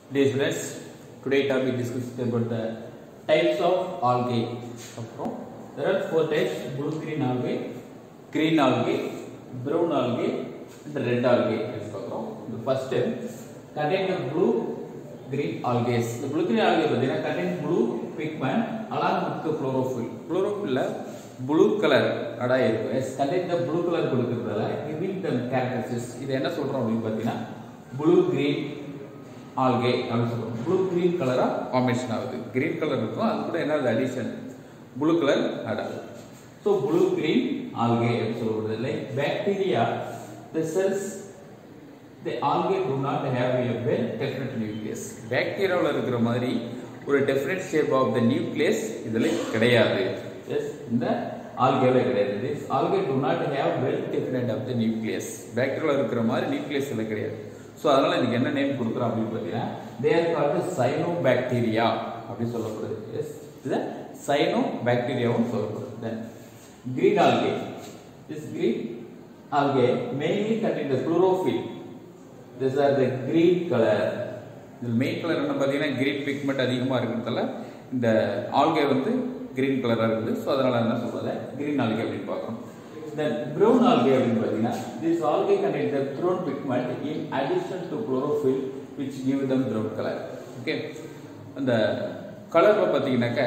Dear students, today topic discussed about the types of algae. அப்புறம் there are four types: blue green algae, green algae, brown algae, and red algae. அப்படின்னு பார்க்குறோம். The first step contain the blue green algae. இந்த blue green algae பார்த்தீங்கன்னா contain blue pigment along with the chlorophyll. chlorophyll blue colour அடா இருக்கும் as contact blue colour கொடுக்கறதால giving them characteristics இது என்ன சொல்றோம் அப்படின்னு பார்த்தீங்கன்னா ப்ளூ கிரீன் ஆல்கே அப்படின்னு சொல்றோம் ப்ளூ கிரீன் கலரா காம்பினேஷன் ஆகுது கிரீன் கலர் இருக்கும் அது கூட என்ன அடிஷன் ப்ளூ கலர் ஆட் ஆகுது ஸோ ப்ளூ கிரீன் ஆல்கே அப்படின்னு சொல்லப்படுது like bacteria the cells the algae do not have a well definite nucleus பாக்டீரியாவில் இருக்கிற மாதிரி ஒரு definite shape of the nucleus இதில் கிடையாது எஸ் இந்த ஆல்கேல கிடையாது this algae do not have well definite of the nucleus பாக்டீரியாவில் இருக்கிற மாதிரி நியூக்ளியஸ் இதில் கிடையாது ஸோ அதனால இதுக்கு என்ன நேம் கொடுக்குறோம் அப்படின்னு பார்த்தீங்கன்னா they are called cyanobacteria அப்படின்னு சொல்லப்படுது எஸ் இது சைனோ பாக்டீரியாவும் சொல்லப்படுது then green algae this green algae mainly contain the chlorophyll this are the green colour இதில் மெயின் கலர் என்ன பார்த்தீங்கன்னா கிரீன் பிக்மெண்ட் அதிகமாக இருக்கிறதால இந்த ஆல்கே வந்து கிரீன் கலராக இருக்குது ஸோ அதனால் என்ன சொல்கிறது கிரீன் ஆல்கே அப்படின்னு பார்க்குறோம் தென் ப்ரௌன் ஆல்கே அப்படின்னு பார்த்தீங்கன்னா this algae contain the brown pigment in addition to chlorophyll which give them brown colour okay அந்த கலரில் பார்த்தீங்கன்னாக்க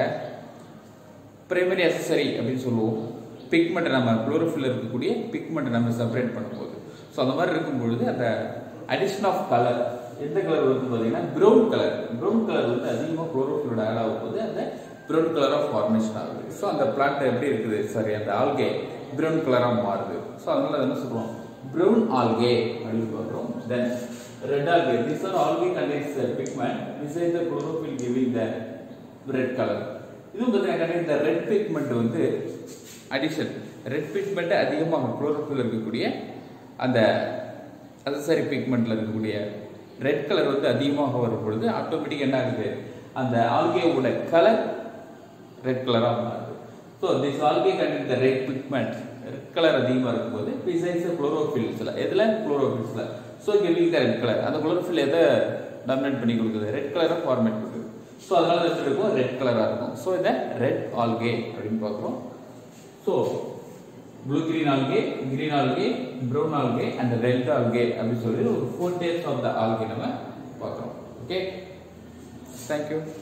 பிரைமரி அசசரி அப்படின்னு சொல்லுவோம் பிக்மெண்ட்டை நம்ம குளோரோஃபில் இருக்கக்கூடிய பிக்மெண்ட்டை நம்ம செப்பரேட் பண்ணும்போது ஸோ அந்த மாதிரி இருக்கும் பொழுது அந்த அடிஷன் ஆஃப் கலர் எந்த கலர் வந்து பார்த்தீங்கன்னா ப்ரௌன் கலர் ப்ரௌன் கலர் வந்து அதிகமாக குளோரோஃபிலோட ஆட் ஆகும் போது அந்த ப்ரௌன் கலர் ஆஃப் ஃபார்மேஷன் ஆகுது ஸோ அந்த பிளான்ட் எப்படி இருக்குது சாரி அந்த ஆல்கே ப்ரௌன் கலராக மாறுது ஸோ அதனால அதை என்ன சொல்கிறோம் ப்ரௌன் ஆல்கே அப்படின்னு பார்க்குறோம் then red algae this are algae contains pigment beside the chlorophyll giving the red colour இதுவும் பார்த்தீங்கன்னா இந்த ரெட் பிக்மெண்ட் வந்து அடிஷன் ரெட் பிக்மெண்ட் அதிகமாக குளோரோஃபில் இருக்கக்கூடிய அந்த அசசரி பிக்மெண்ட்ல இருக்கக்கூடிய ரெட் கலர் வந்து அதிகமாக வரும் பொழுது ஆட்டோமேட்டிக் என்ன ஆகுது அந்த ஆல்கேவோட கலர் ரெட் கலராக மாறுது so this algae contain the red pigment red colour அதிகமாக இருக்கும்போது பிசைஸ் குளோரோஃபில்ஸில் எதில் குளோரோஃபில்ஸில் so giving the red colour அந்த குளோரோஃபில் எதை டாமினேட் பண்ணி கொடுக்குது ரெட் கலராக ஃபார்மேட் கொடுக்குது ஸோ அதனால எப்படி இருக்கும் ரெட் கலராக இருக்கும் ஸோ இதை ரெட் ஆல்கே அப்படின்னு பார்க்குறோம் so blue green algae green algae brown algae and red algae அப்படின்னு சொல்லி ஒரு four types of the algae நம்ம பார்க்குறோம் ஓகே தேங்க்யூ